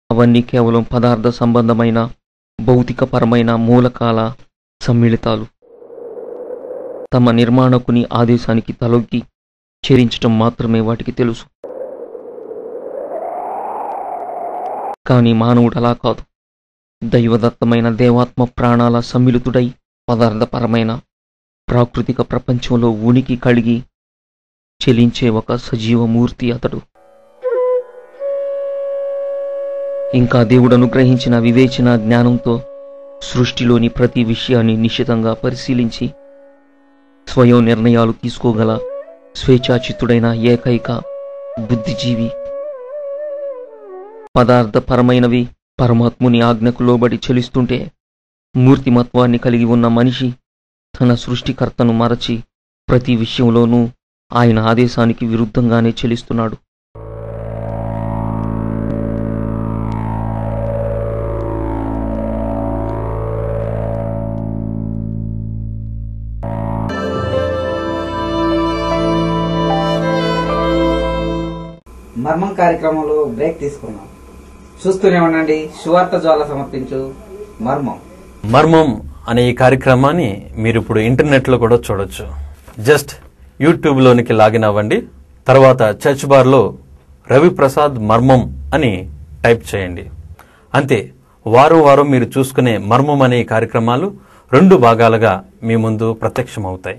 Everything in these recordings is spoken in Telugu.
అవన్నీ కేవలం పదార్థ సంబంధమైన భౌతికపరమైన మూలకాల సమ్మిళితాలు తమ నిర్మాణకుని ఆదేశానికి తలొగ్గి చెరించటం మాత్రమే వాటికి తెలుసు కానీ మానవుడు అలా కాదు దైవదత్తమైన దేవాత్మ ప్రాణాల సమ్మిళితుడై పదార్థపరమైన ప్రాకృతిక ప్రపంచంలో ఉనికి కలిగి చెలించే ఒక సజీవ మూర్తి అతడు ఇంకా దేవుడు అనుగ్రహించిన వివేచన జ్ఞానంతో సృష్టిలోని ప్రతి విషయాన్ని నిశ్చితంగా పరిశీలించి స్వయం నిర్ణయాలు తీసుకోగల స్వేచ్ఛాచిత్తుడైన ఏకైక బుద్ధిజీవి పదార్థపరమైనవి పరమాత్ముని ఆజ్ఞకు లోబడి చెలిస్తుంటే మూర్తిమత్వాన్ని కలిగి ఉన్న మనిషి తన సృష్టికర్తను మరచి ప్రతి విషయంలోనూ ఆయన ఆదేశానికి విరుద్ధంగానే చెలిస్తున్నాడు మర్మం కార్యక్రమంలో బ్రేక్ తీసుకున్నాం చూస్తూనే ఉండండి సువార్త జ్వాల సమర్పించు మర్మం మర్మం అనే ఈ కార్యక్రమాన్ని మీరు ఇప్పుడు ఇంటర్నెట్లో కూడా చూడొచ్చు జస్ట్ యూట్యూబ్లోనికి లాగిన్ అవ్వండి తర్వాత చర్చ్ బార్లో రవిప్రసాద్ మర్మం అని టైప్ చేయండి అంతే వారం వారం మీరు చూసుకునే మర్మం అనే ఈ కార్యక్రమాలు రెండు భాగాలుగా మీ ముందు ప్రత్యక్షమవుతాయి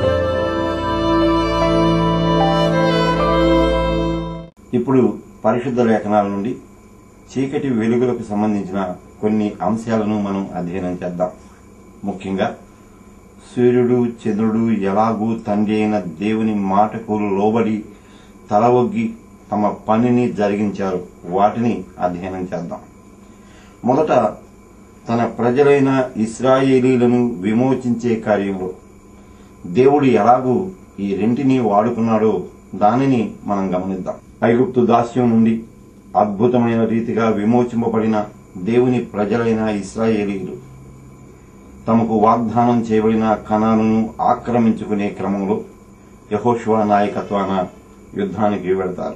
ఇప్పుడు పరిశుద్ధ లేఖనాల నుండి చీకటి వెలుగులకు సంబంధించిన కొన్ని అంశాలను మనం అధ్యయనం చేద్దాం ముఖ్యంగా సూర్యుడు చంద్రుడు ఎలాగూ తండ్రి అయిన దేవుని మాటకు లోబడి తల ఒగ్గి తమ పనిని జరిగించారు వాటిని అధ్యయనం చేద్దాం మొదట తన ప్రజలైన ఇస్రాయేలీలను విమోచించే కార్యంలో దేవుడు ఎలాగూ ఈ రెంటిని వాడుకున్నాడో దానిని మనం గమనిద్దాం ఐగుప్తు దాస్యం నుండి అద్భుతమైన రీతిగా విమోచింపబడిన దేవుని ప్రజలైన ఇస్రాయేలీలు తమకు వాగ్దానం చేయబడిన కణాలను ఆక్రమించుకునే క్రమంలో యహోష్వా నాయకత్వాన యుద్ధానికి వెళతారు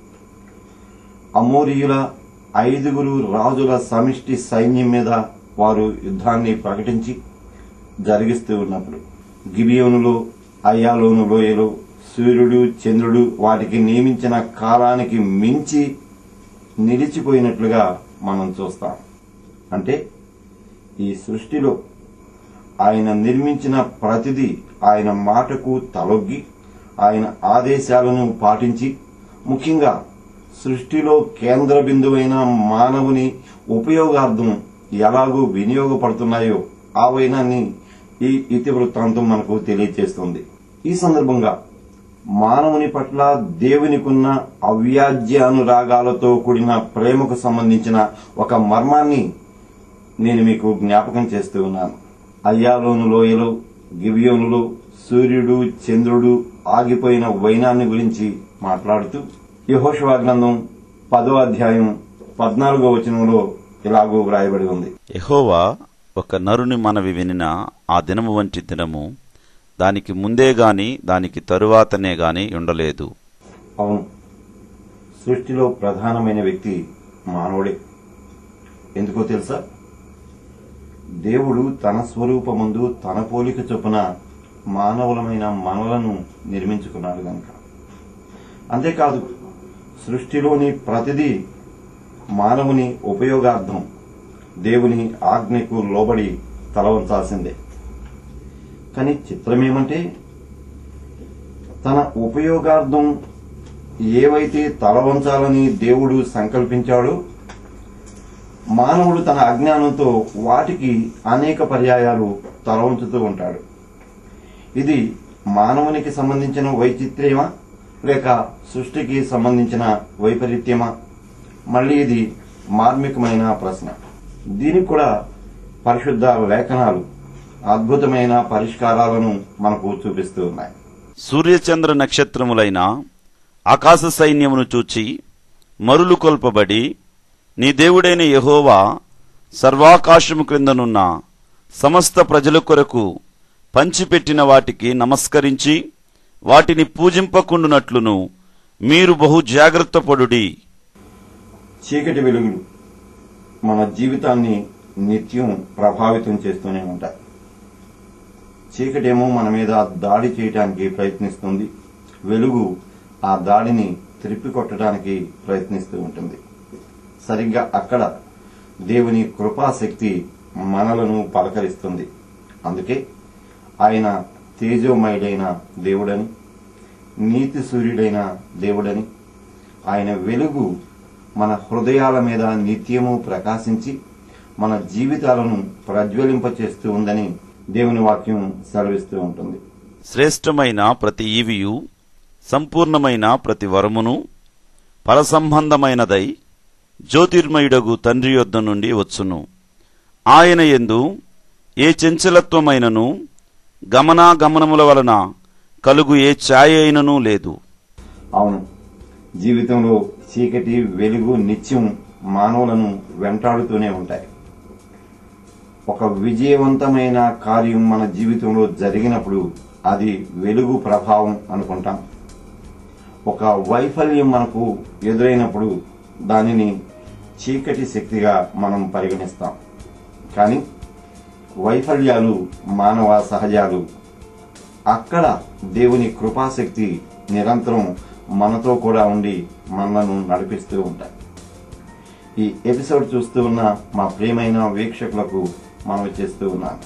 అమోరియుల ఐదుగురు రాజుల సమిష్టి సైన్యం మీద వారు యుద్ధాన్ని ప్రకటించి జరిగిస్తూ ఉన్నప్పుడు గిబియోనులో అయ్యాలోను లోయలో సూర్యుడు చంద్రుడు వాటికి నియమించిన కాలానికి మించి నిలిచిపోయినట్లుగా మనం చూస్తాం అంటే ఈ సృష్టిలో ఆయన నిర్మించిన ప్రతిదీ ఆయన మాటకు తలొగ్గి ఆయన ఆదేశాలను పాటించి ముఖ్యంగా సృష్టిలో కేంద్ర బిందువైన మానవుని ఉపయోగార్థం ఎలాగూ వినియోగపడుతున్నాయో ఆ వైనాన్ని ఈ ఇతివృత్తాంతం మనకు తెలియజేస్తుంది ఈ సందర్భంగా మానవుని పట్ల దేవునికున్న అవ్యాజ్య అనురాగాలతో కూడిన ప్రేమకు సంబంధించిన ఒక మర్మాన్ని నేను మీకు జ్ఞాపకం చేస్తూ ఉన్నాను అయ్యాలోను లోయలో గిబియోనులో సూర్యుడు చంద్రుడు ఆగిపోయిన వైనాన్ని గురించి మాట్లాడుతూ యహోషువా గ్రంథం పదో అధ్యాయం పద్నాలుగో వచనంలో ఇలాగూ వ్రాయబడి ఉంది యెహోవా ఒక నరుని మనవి వినిన ఆ దినము వంటి దినము దానికి ముందే గాని దానికి తరువాతనే గాని ఉండలేదు అవును సృష్టిలో ప్రధానమైన వ్యక్తి మానవుడే ఎందుకో తెలుసా దేవుడు తన స్వరూపమందు తన పోలిక చొప్పున మానవులమైన మనలను నిర్మించుకున్నాడు గనక అంతేకాదు సృష్టిలోని ప్రతిదీ మానవుని ఉపయోగార్థం దేవుని ఆజ్ఞకు లోబడి తల వంచాల్సిందే కానీ చిత్రమేమంటే తన ఉపయోగార్థం ఏవైతే తల వంచాలని దేవుడు సంకల్పించాడో మానవుడు తన అజ్ఞానంతో వాటికి అనేక పర్యాయాలు తల వంచుతూ ఉంటాడు ఇది మానవునికి సంబంధించిన వైచిత్ర్యమా లేక సృష్టికి సంబంధించిన వైపరీత్యమా మళ్ళీ ఇది మార్మికమైన ప్రశ్న దీనికి కూడా పరిశుద్ధ లేఖనాలు అద్భుతమైన పరిష్కారాలను మనకు చూపిస్తూ ఉన్నాయి సూర్యచంద్ర నక్షత్రములైన ఆకాశ సైన్యమును చూచి మరులు కొల్పబడి నీ దేవుడైన యెహోవా సర్వాకాశము క్రిందనున్న సమస్త ప్రజల కొరకు పంచిపెట్టిన వాటికి నమస్కరించి వాటిని పూజింపకుండునట్లును మీరు బహు జాగ్రత్త పడుడి చీకటి వెలుగులు మన జీవితాన్ని నిత్యం ప్రభావితం చేస్తూనే ఉంటాయి చీకటేమో మన మీద దాడి చేయడానికి ప్రయత్నిస్తుంది వెలుగు ఆ దాడిని త్రిప్పికొట్టడానికి ప్రయత్నిస్తూ ఉంటుంది సరిగ్గా అక్కడ దేవుని కృపాశక్తి మనలను పలకరిస్తుంది అందుకే ఆయన తేజోమయుడైన దేవుడని నీతి సూర్యుడైన దేవుడని ఆయన వెలుగు మన హృదయాల మీద నిత్యము ప్రకాశించి మన జీవితాలను ప్రజ్వలింపచేస్తూ ఉందని దేవుని వాక్యం సెలవిస్తూ ఉంటుంది శ్రేష్టమైన ప్రతి ఈవియు సంపూర్ణమైన ప్రతి వరమును ఫలసంబంధమైనదై జ్యోతిర్మయుడగు తండ్రి యొద్ద నుండి వచ్చును ఆయన యందు ఏ చంచలత్వమైనను గమనాగమనముల వలన కలుగు ఏ ఛాయ అయినను లేదు అవును జీవితంలో చీకటి వెలుగు నిత్యం మానవులను వెంటాడుతూనే ఉంటాయి ఒక విజయవంతమైన కార్యం మన జీవితంలో జరిగినప్పుడు అది వెలుగు ప్రభావం అనుకుంటాం ఒక వైఫల్యం మనకు ఎదురైనప్పుడు దానిని చీకటి శక్తిగా మనం పరిగణిస్తాం కానీ వైఫల్యాలు మానవ సహజాలు అక్కడ దేవుని కృపాశక్తి నిరంతరం మనతో కూడా ఉండి మనలను నడిపిస్తూ ఉంటాయి ఈ ఎపిసోడ్ చూస్తూ ఉన్న మా ప్రియమైన వీక్షకులకు మనవి చేస్తూ ఉన్నాను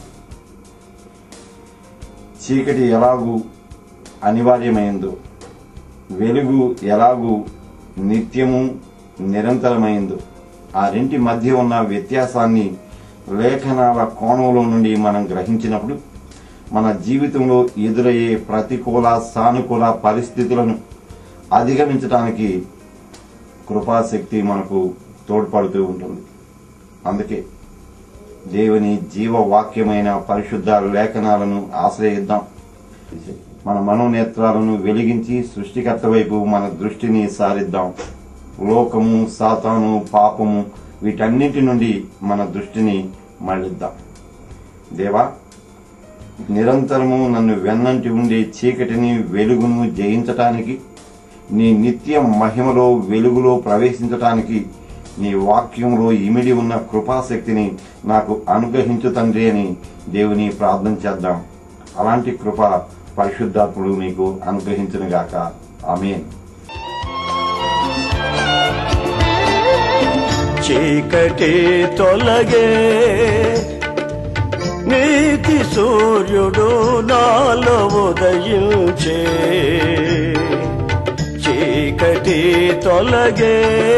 చీకటి ఎలాగూ అనివార్యమైందో వెలుగు ఎలాగూ నిత్యము నిరంతరమైందో ఆ రెంటి మధ్య ఉన్న వ్యత్యాసాన్ని లేఖనాల కోణంలో నుండి మనం గ్రహించినప్పుడు మన జీవితంలో ఎదురయ్యే ప్రతికూల సానుకూల పరిస్థితులను అధిగమించడానికి కృపాశక్తి మనకు తోడ్పడుతూ ఉంటుంది అందుకే దేవుని జీవవాక్యమైన పరిశుద్ధ లేఖనాలను ఆశ్రయిద్దాం మన మనోనేత్రాలను వెలిగించి సృష్టికర్త వైపు మన దృష్టిని సారిద్దాం లోకము సాతాను పాపము వీటన్నిటి నుండి మన దృష్టిని మళ్ళిద్దాం దేవా నిరంతరము నన్ను వెన్నంటి ఉండే చీకటిని వెలుగును జయించటానికి నీ నిత్య మహిమలో వెలుగులో ప్రవేశించటానికి నీ వాక్యంలో ఇమిడి ఉన్న కృపాశక్తిని నాకు అనుగ్రహించు తండ్రి అని దేవుని ప్రార్థన చేద్దాం అలాంటి కృప పరిశుద్ధాత్ముడు మీకు అనుగ్రహించునుగాక ఆమెన్ చీకటి తొలగే నీతి సూర్యుడు నాలో ఉదయించే చీకటి తొలగే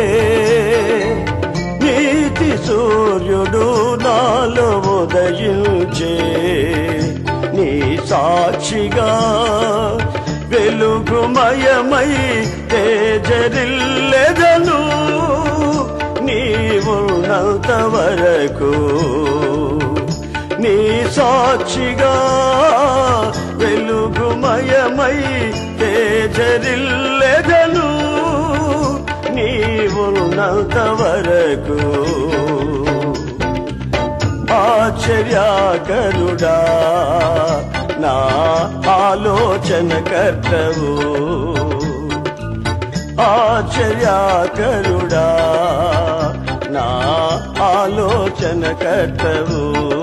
నీతి సూర్యుడు నాలో ఉదయించే నీ సాక్షిగా వెలుగుమయమై తేజరిల్లెదను నీవున్నంత వరకు నీ సాక్షిగా వెలుగుమయమై తేజరిల్లెదను నీవున్నంత వరకు ఆశ్చర్యాకరుడా నా ఆలోచన కర్తవు ఆశ్చర్యాకరుడా నా ఆలోచన కర్తవు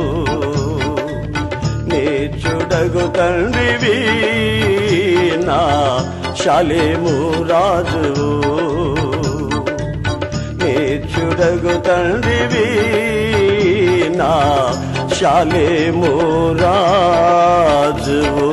నీ చుడగు తండ్రివి నా శాలేము రాజువు నీ చుడగు తండ్రివి నా శాలేము రాజువు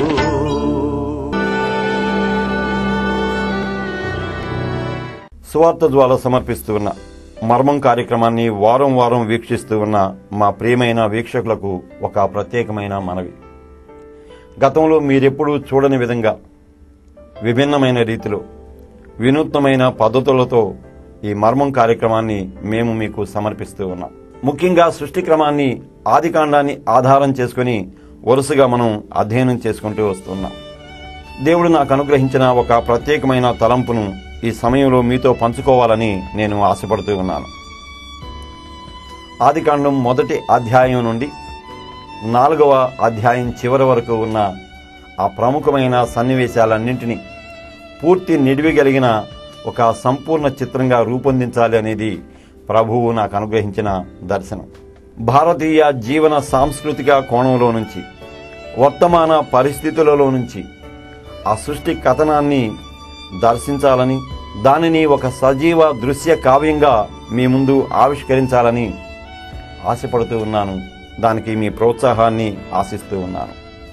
సువార్త జ్వాల సమర్పిస్తూ ఉన్న మర్మం కార్యక్రమాన్ని వారం వారం వీక్షిస్తూ ఉన్న మా ప్రియమైన వీక్షకులకు ఒక ప్రత్యేకమైన మనవి గతంలో మీరెప్పుడూ చూడని విధంగా విభిన్నమైన రీతిలో వినూత్నమైన పద్ధతులతో ఈ మర్మం కార్యక్రమాన్ని మేము మీకు సమర్పిస్తూ ఉన్నాం ముఖ్యంగా సృష్టి క్రమాన్ని ఆదికాండాన్ని ఆధారం చేసుకుని వరుసగా మనం అధ్యయనం చేసుకుంటూ వస్తున్నాం దేవుడు నాకు అనుగ్రహించిన ఒక ప్రత్యేకమైన తలంపును ఈ సమయంలో మీతో పంచుకోవాలని నేను ఆశపడుతూ ఉన్నాను ఆదికాండం మొదటి అధ్యాయం నుండి నాలుగవ అధ్యాయం చివరి వరకు ఉన్న ఆ ప్రముఖమైన సన్నివేశాలన్నింటినీ పూర్తి నిడివి కలిగిన ఒక సంపూర్ణ చిత్రంగా రూపొందించాలి అనేది ప్రభువు నాకు అనుగ్రహించిన దర్శనం భారతీయ జీవన సాంస్కృతిక కోణంలో నుంచి వర్తమాన పరిస్థితులలో నుంచి ఆ సృష్టి కథనాన్ని దర్శించాలని దానిని ఒక సజీవ దృశ్య కావ్యంగా మీ ముందు ఆవిష్కరించాలని ఆశపడుతూ ఉన్నాను దానికి మీ ప్రోత్సాహాన్ని ఆశిస్తూ ఉన్నాను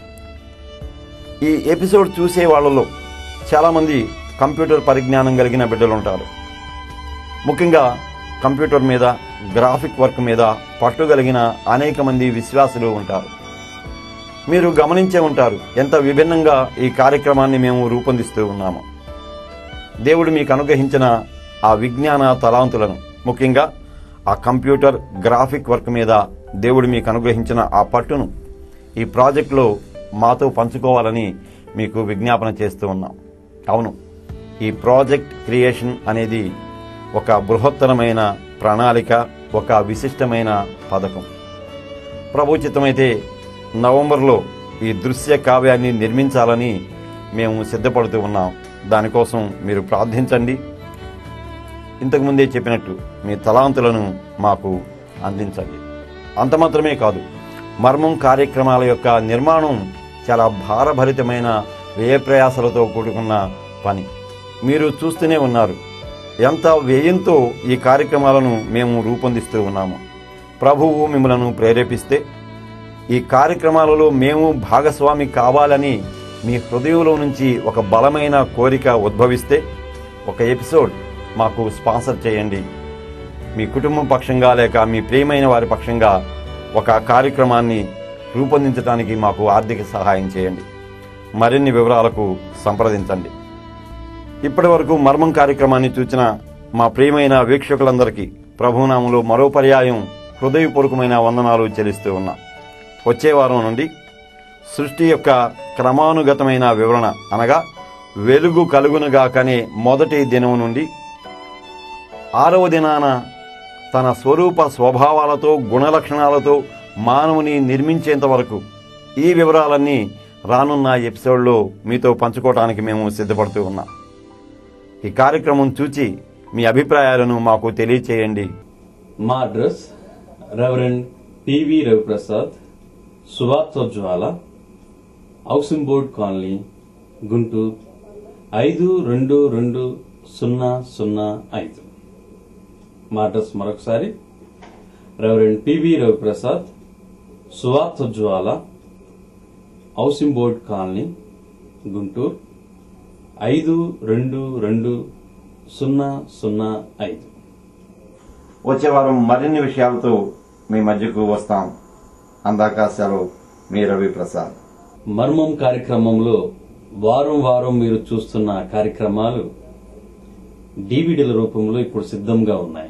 ఈ ఎపిసోడ్ చూసే వాళ్ళలో చాలామంది కంప్యూటర్ పరిజ్ఞానం కలిగిన బిడ్డలు ఉంటారు ముఖ్యంగా కంప్యూటర్ మీద గ్రాఫిక్ వర్క్ మీద పట్టుగలిగిన అనేక మంది విశ్వాసులు ఉంటారు మీరు గమనించే ఉంటారు ఎంత విభిన్నంగా ఈ కార్యక్రమాన్ని మేము రూపొందిస్తూ ఉన్నాము దేవుడు మీకు అనుగ్రహించిన ఆ విజ్ఞాన తలాంతులను ముఖ్యంగా ఆ కంప్యూటర్ గ్రాఫిక్ వర్క్ మీద దేవుడు మీకు అనుగ్రహించిన ఆ పట్టును ఈ ప్రాజెక్టులో మాతో పంచుకోవాలని మీకు విజ్ఞాపన చేస్తూ ఉన్నాం అవును ఈ ప్రాజెక్ట్ క్రియేషన్ అనేది ఒక బృహత్తరమైన ప్రణాళిక ఒక విశిష్టమైన పథకం ప్రభుచితమైతే నవంబర్లో ఈ దృశ్య కావ్యాన్ని నిర్మించాలని మేము సిద్ధపడుతూ ఉన్నాం దానికోసం మీరు ప్రార్థించండి ఇంతకుముందే చెప్పినట్టు మీ తలాంతులను మాకు అందించండి అంత మాత్రమే కాదు మర్మం కార్యక్రమాల యొక్క నిర్మాణం చాలా భారభరితమైన వ్యయప్రయాసలతో కూడుకున్న పని మీరు చూస్తూనే ఉన్నారు ఎంత వ్యయంతో ఈ కార్యక్రమాలను మేము రూపొందిస్తూ ఉన్నాము ప్రభువు మిమ్మలను ప్రేరేపిస్తే ఈ కార్యక్రమాలలో మేము భాగస్వామి కావాలని మీ హృదయంలో నుంచి ఒక బలమైన కోరిక ఉద్భవిస్తే ఒక ఎపిసోడ్ మాకు స్పాన్సర్ చేయండి మీ కుటుంబం పక్షంగా లేక మీ ప్రియమైన వారి పక్షంగా ఒక కార్యక్రమాన్ని రూపొందించడానికి మాకు ఆర్థిక సహాయం చేయండి మరిన్ని వివరాలకు సంప్రదించండి ఇప్పటి వరకు మర్మం కార్యక్రమాన్ని చూచిన మా ప్రియమైన వీక్షకులందరికీ ప్రభునామంలో మరో పర్యాయం హృదయపూర్వకమైన వందనాలు చెల్లిస్తూ ఉన్నా వచ్చే వారం నుండి సృష్టి యొక్క క్రమానుగతమైన వివరణ అనగా వెలుగు కలుగునుగాకనే మొదటి దినం నుండి ఆరవ దినాన తన స్వరూప స్వభావాలతో గుణలక్షణాలతో మానవుని నిర్మించేంత వరకు ఈ వివరాలన్నీ రానున్న ఎపిసోడ్లో మీతో పంచుకోవడానికి మేము సిద్ధపడుతూ ఉన్నాం ఈ కార్యక్రమం చూచి మీ అభిప్రాయాలను మాకు తెలియచేయండి మా address Reverend PV Raviprasad Suvarthojwala housing board colony Guntur ఐదు రెండు రెండు సున్నా సున్నా ఐదు మా అడ్రస్ మరొకసారి Reverend PV Raviprasad Suvarthojwala housing board colony Guntur ఐదు రెండు రెండు సున్నా సున్నా ఐదు వచ్చే వారం మరిన్ని విషయాలతో మీ మధ్యకు వస్తాం అందాక సెలవు మీ రవి ప్రసాద్ మర్మం కార్యక్రమంలో వారం వారం మీరు చూస్తున్న కార్యక్రమాలు డివిడీల రూపంలో ఇప్పుడు సిద్ధంగా ఉన్నాయి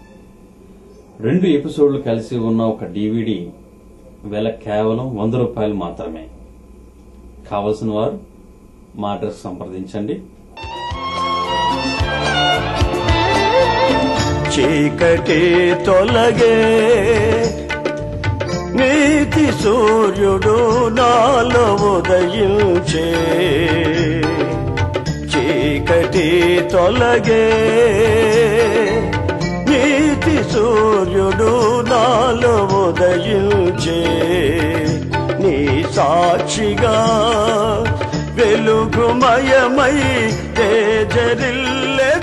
రెండు ఎపిసోడ్లు కలిసి ఉన్న ఒక డివిడి వెల కేవలం వంద రూపాయలు మాత్రమే కావలసిన వారు మా అడ్రస్ సంప్రదించండి చీకటి తొలగే నీతి సూర్యుడు నాలో ఉదయించే చీకటి తొలగే నీతి సూర్యుడు నాలో ఉదయించే నీ సాక్షిగా వెలుగుమయమై తేజరిల్లె